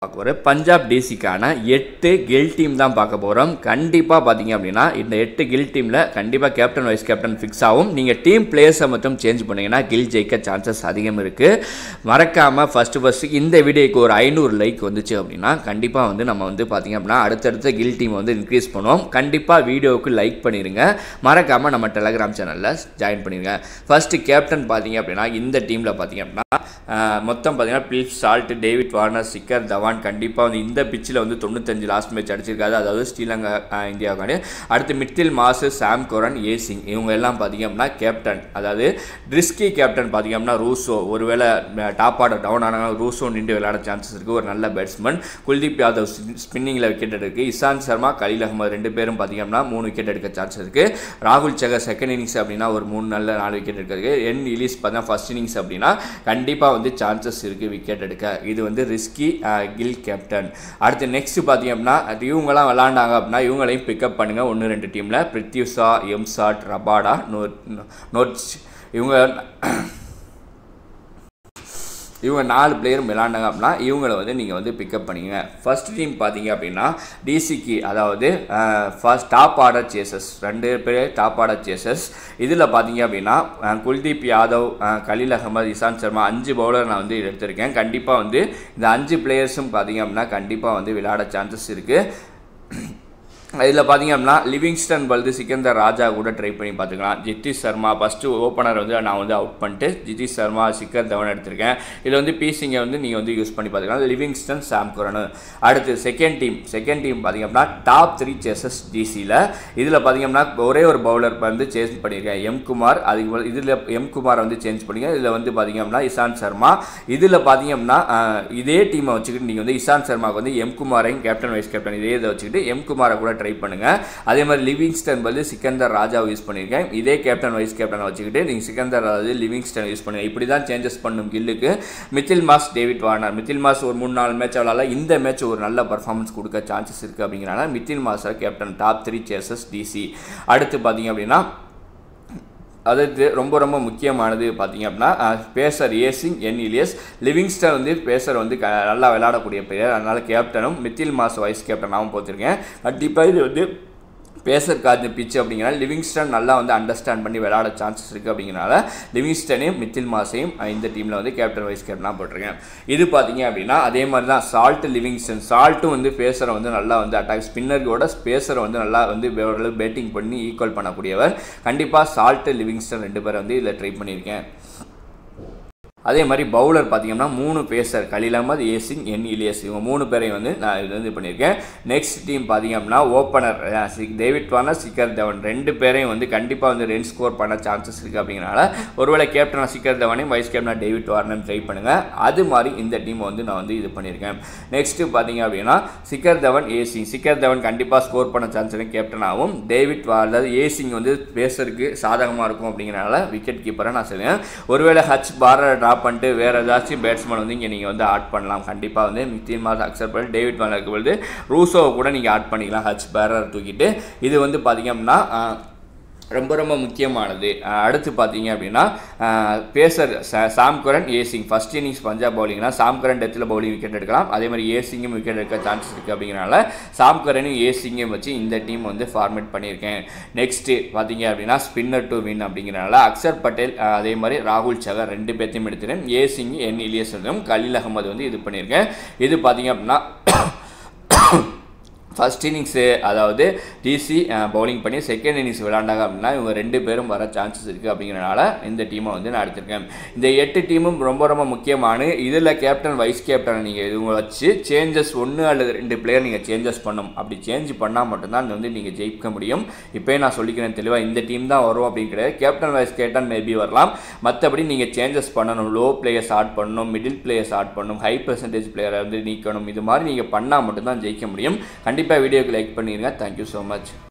பார்க்க போகிறோம் பஞ்சாப் டிசிக்கான எட்டு கில் டீம் தான் பார்க்க போகிறோம் கண்டிப்பாக பார்த்தீங்க அப்படின்னா இந்த எட்டு கில் டீமில் கண்டிப்பாக கேப்டன் வைஸ் கேப்டன் ஃபிக்ஸ் ஆகும் நீங்கள் டீம் பிளேயர்ஸை மட்டும் சேஞ்ச் பண்ணீங்கன்னா கில் ஜெயிக்க சான்சஸ் அதிகம் இருக்குது மறக்காமல் ஃபஸ்ட்டு ஃபஸ்ட்டு இந்த வீடியோக்கு ஒரு ஐநூறு லைக் வந்துச்சு அப்படின்னா கண்டிப்பாக வந்து நம்ம வந்து பார்த்தீங்க அப்படின்னா அடுத்தடுத்த கில் டீம் வந்து இன்க்ரீஸ் பண்ணுவோம் கண்டிப்பாக வீடியோவுக்கு லைக் பண்ணிடுங்க மறக்காமல் நம்ம டெலகிராம் சேனலில் ஜாயின் பண்ணிடுங்க ஃபஸ்ட்டு கேப்டன் பார்த்தீங்க அப்படின்னா இந்த டீமில் பார்த்தீங்க அப்படின்னா ஆஹ், மொத்தம் பார்த்தீங்கன்னா Phil Salt David Warner Shikhar Dhawan கண்டிப்பாக வந்து இந்த பிச்சில் வந்து தொண்ணூத்தஞ்சு லாஸ்ட் மேட்ச் அடிச்சிருக்காரு அதாவது ஸ்ரீலங்கா ஆஹ், இந்தியாவுக்கான அடுத்து மிட்டில் மாசு சாம் கோரன் ஏ சிங் இவங்க எல்லாம் பார்த்தீங்க அப்படின்னா கேப்டன் அதாவது ரிஸ்கி கேப்டன் பார்த்தீங்க அப்படின்னா ரூசோ ஒருவேளை டாப் ஆர்டர் டவுன் ஆனால் ரூசோ நின்று விளையாட சான்சஸ் இருக்குது ஒரு நல்ல பேட்ஸ்மேன் குல்தீப் யாதவ் ஸ்பின்னிங்கில் விக்கெட் எடுக்கு இசாந்த் சர்மா கலீல் அகமது ரெண்டு பேரும் பார்த்தீங்க அப்படின்னா மூணு விக்கெட் எடுக்க சான்ஸ் இருக்குது ராகுல் சகர் செகண்ட் இன்னிங்ஸ் அப்படின்னா ஒரு மூணு நல்ல நாலு விக்கெட் எடுக்கிறதுக்கு என் இலிஸ் பார்த்தா ஃபர்ஸ்ட் இன்னிங்ஸ் அப்படின்னா கண்டிப்பாக வந்து சான்சஸ் இருக்குது விக்கெட் எடுக்க இது வந்து ரிஸ்கி கில் கேப்டன் அடுத்து நெக்ஸ்ட் பார்த்தீங்க அப்படின்னா அது இவங்கெல்லாம் விளாண்டாங்க அப்படின்னா இவங்களையும் பிக்கப் பண்ணுங்கள் ஒன்று ரெண்டு டீமில் பிரித்யூஷா எம்சாட் ரபாடா நோ நோட்ஸ் இவங்க இவங்க நாலு பிளேயர் விளாண்டாங்க அப்படின்னா இவங்களை வந்து நீங்கள் வந்து பிக்கப் பண்ணிங்க ஃபர்ஸ்ட் டீம் பார்த்தீங்க அப்படின்னா டிசிக்கு அதாவது ஃபர்ஸ்ட் டாப் ஆர்டர் சேசஸ் ரெண்டு பேர் டாப் ஆர்டர் சேசஸ் இதில் பார்த்தீங்க அப்படின்னா அஹ், குல்தீப் யாதவ் அஹ், கலீல் அகமது இசாந்த் சர்மா அஞ்சு பவுலர் நான் வந்து எடுத்திருக்கேன் கண்டிப்பாக வந்து இந்த அஞ்சு பிளேயர்ஸும் பார்த்தீங்க அப்படின்னா கண்டிப்பாக வந்து விளையாட சான்சஸ் இருக்குது இதில் பார்த்தீங்க அப்படின்னா லிவிங்ஸ்டன் பல்து சிக்கந்தர் ராஜா கூட ட்ரை பண்ணி பார்த்துக்கலாம் ஜித்திஷ் சர்மா ஃபஸ்ட்டு ஓப்பனர் வந்து நான் வந்து அவுட் பண்ணிட்டு ஜித்திஷ் சர்மா சிக்கர் தவன் எடுத்திருக்கேன் இதில் வந்து பீசிங்கை வந்து நீங்கள் வந்து யூஸ் பண்ணி பார்த்துக்கலாம் லிவிங்ஸ்டன் சாம் குரனு அடுத்து செகண்ட் டீம் செகண்ட் டீம் பார்த்தீங்க அப்படின்னா டாப் த்ரீ சேசஸ் டிசியில் இதில் பார்த்தீங்க அப்படின்னா ஒரே ஒரு பவுலர் வந்து சேஞ்ச் பண்ணியிருக்கேன் எம் குமார் அதுக்கு இதில் எம் குமார் வந்து சேஞ்ச் பண்ணிங்க இதில் வந்து பார்த்தீங்க அப்படின்னா இசாந்த் சர்மா இதில் பார்த்தீங்க அப்படின்னா அஹ், இதே டீமை வச்சுக்கிட்டு நீங்கள் வந்து இசாந்த் சர்மாவுக்கு வந்து எம் குமாரையும் கேப்டன் வைஸ் கேப்டன் இதே இதை வச்சுக்கிட்டு எம் குமாரை கூட ட்ரை பண்ணுங்க அதே மாதிரி லிவிங்ஸ்டன் பதில் சிக்கந்தர் ராஜாவை யூஸ் பண்ணியிருக்கேன் இதே கேப்டன் வைஸ் கேப்டனை வச்சுக்கிட்டு நீங்கள் சிக்கந்தர் ராஜா லிவிங்ஸ்டன் யூஸ் பண்ணுங்க இப்படி தான் சேஞ்சஸ் பண்ணும் கில்லுக்கு Mitchell Marsh David Warner Mitchell Marsh ஒரு மூணு நாலு மேட்ச் விளாட இந்த மேட்ச் ஒரு நல்ல பர்ஃபார்மன்ஸ் கொடுக்க சான்சஸ் இருக்குது அப்படிங்கிறனால Mitchell Marsh captain top three சேசஸ் டிசி அடுத்து பார்த்தீங்க அப்படின்னா அதாவது ரொம்ப ரொம்ப முக்கியமானது பார்த்தீங்க அப்படின்னா அஹ், பேசர் ஏசிங் என் இலியஸ் லிவிங்ஸ்டன் வந்து பேசர் வந்து க நல்லா விளையாடக்கூடிய பிளேயர் அதனால் கேப்டனும் மிथिल மாஸ் வைஸ் கேப்டனாகவும் போத்திருக்கேன் கண்டிப்பாக இது வந்து பேசர் கார்டு பிச் அப்படிங்கிறனால லிவிங்ஸ்டன் நல்லா வந்து அண்டர்ஸ்டாண்ட் பண்ணி விளையாட சான்சஸ் இருக்குது அப்படிங்கிறனால லிவிங்ஸ்டனையும் மிथिल மாஸையும் அஹ், இந்த டீமில் வந்து கேப்டன் வைஸ் கேப்டனாக போட்டிருக்கேன் இது பார்த்தீங்க அப்படின்னா அதே மாதிரி தான் சால்ட் லிவிங்ஸ்டன் சால்ட்டும் வந்து பேசரை வந்து நல்லா வந்து அட்டாக் ஸ்பின்னர்களோட பேசரை வந்து நல்லா வந்து ஓரளவு பேட்டிங் பண்ணி ஈக்குவல் பண்ணக்கூடியவர் கண்டிப்பாக சால்ட் லிவிங்ஸ்டன் ரெண்டு பேரை வந்து இதில் ட்ரை பண்ணியிருக்கேன் அதே மாதிரி பவுலர் பார்த்தீங்கன்னா மூணு பேசர் கலீல் அகமது ஏசிங் என் இலியஸ் இவங்க மூணு பேரையும் வந்து நான் இது வந்து பண்ணியிருக்கேன் நெக்ஸ்ட் டீம் பார்த்தீங்க அப்படின்னா opener David Warner Shikhar Dhawan ரெண்டு பேரையும் வந்து கண்டிப்பாக வந்து ரன் ஸ்கோர் பண்ண சான்சஸ் இருக்குது அப்படிங்கிறனால ஒருவேளை கேப்டனாக சிக்கர் தவனையும் வைஸ் கேப்டனாக டேவிட் வார்னர் ட்ரை பண்ணுங்கள் அது மாதிரி இந்த டீமை வந்து நான் வந்து இது பண்ணியிருக்கேன் நெக்ஸ்ட்டு பார்த்தீங்க அப்படின்னா சிக்கர் தவன் ஏசிங் சிக்கர் தவன் கண்டிப்பாக ஸ்கோர் பண்ண சான்ஸ் இருக்கு கேப்டனாகவும் டேவிட் வார் அதாவது ஏசிங் வந்து பேசருக்கு சாதகமாக இருக்கும் அப்படிங்கிறனால விக்கெட் கீப்பரை நான் சொல்லுவேன் ஒருவேளை ஹச் பாரை ட்ராப் பண்ணிட்டு வேறு ஏதாச்சும் பேட்ஸ்மேன் வந்து இங்கே நீங்கள் வந்து ஆட் பண்ணலாம் கண்டிப்பாக வந்து மித்தின் மாதம் அக்செப்ட் பண்ணி டேவிட் வார்னருக்கு பொழுது ரூசோவை கூட நீங்கள் ஆட் பண்ணிக்கலாம் ஹச் பேரர் தூக்கிட்டு இது வந்து பார்த்தீங்க அப்படின்னா ஆஹ், ரொம்ப ரொம்ப முக்கியமானது அஹ் அடுத்து பார்த்தீங்க அப்படின்னா அஹ் பேசர் ச- சாம் கரன் ஏசிங் ஃபர்ஸ்ட் இன்னிங்ஸ் பஞ்சாப் பவுலிங்னா சாம் கரன் டெத்தில் பவுலிங் விக்கெட் எடுக்கலாம் அதே மாதிரி ஏசிங்கும் விக்கெட் எடுக்க சான்சஸ் இருக்குது அப்படிங்கிறனால சாம் கரனும் ஏசிங்கும் வச்சு இந்த டீம் வந்து ஃபார்மேட் பண்ணியிருக்கேன் நெக்ஸ்ட்டு பார்த்தீங்க அப்படின்னா ஸ்பின்னர் டு வின் அப்படிங்கிறனால அக்சர் பட்டேல் அஹ் அதே மாதிரி ராகுல் சகர் ரெண்டு பேர்த்தையும் எடுத்துட்டேன் ஏசிங் என் இலியஸ் கலீல் அகமது வந்து இது பண்ணியிருக்கேன் இது பார்த்தீங்க அப்படின்னா ஃபர்ஸ்ட் இன்னிங்ஸு அதாவது டிசி பவுலிங் பண்ணி செகண்ட் இன்னிங்ஸ் விளாண்டாங்க அப்படின்னா இவங்க ரெண்டு பேரும் வர சான்சஸ் இருக்குது அப்படிங்கிறனால இந்த டீமை வந்து நான் எடுத்திருக்கேன் இந்த எட்டு டீமும் ரொம்ப ரொம்ப முக்கியமான இதில் கேப்டன் வைஸ் கேப்டன் நீங்கள் இவங்க வச்சு சேஞ்சஸ் ஒன்று அல்லது ரெண்டு பிளேயர் நீங்கள் சேஞ்சஸ் பண்ணணும் அப்படி சேஞ்ச் பண்ணால் மட்டும்தான் வந்து நீங்கள் ஜெயிக்க முடியும் இப்போயே நான் சொல்லிக்கிறேன் தெளிவாக இந்த டீம் தான் வரும் அப்படின்னு கிடையாது கேப்டன் வைஸ் கேப்டன் மேபி வரலாம் மற்றபடி நீங்கள் சேஞ்சஸ் பண்ணணும் லோ பிளேயர்ஸ் ஆட் பண்ணணும் மிடில் பிளேயர்ஸ் ஆட் பண்ணணும் ஹை பர்சன்டேஜ் பிளேயரை வந்து நீக்கணும் இது மாதிரி நீங்கள் பண்ணால் மட்டும்தான் ஜெயிக்க முடியும் கண்டிப்பாக வீடியோக்கு லைக் பண்ணிடுங்க தேங்க்யூ ஸோ மச்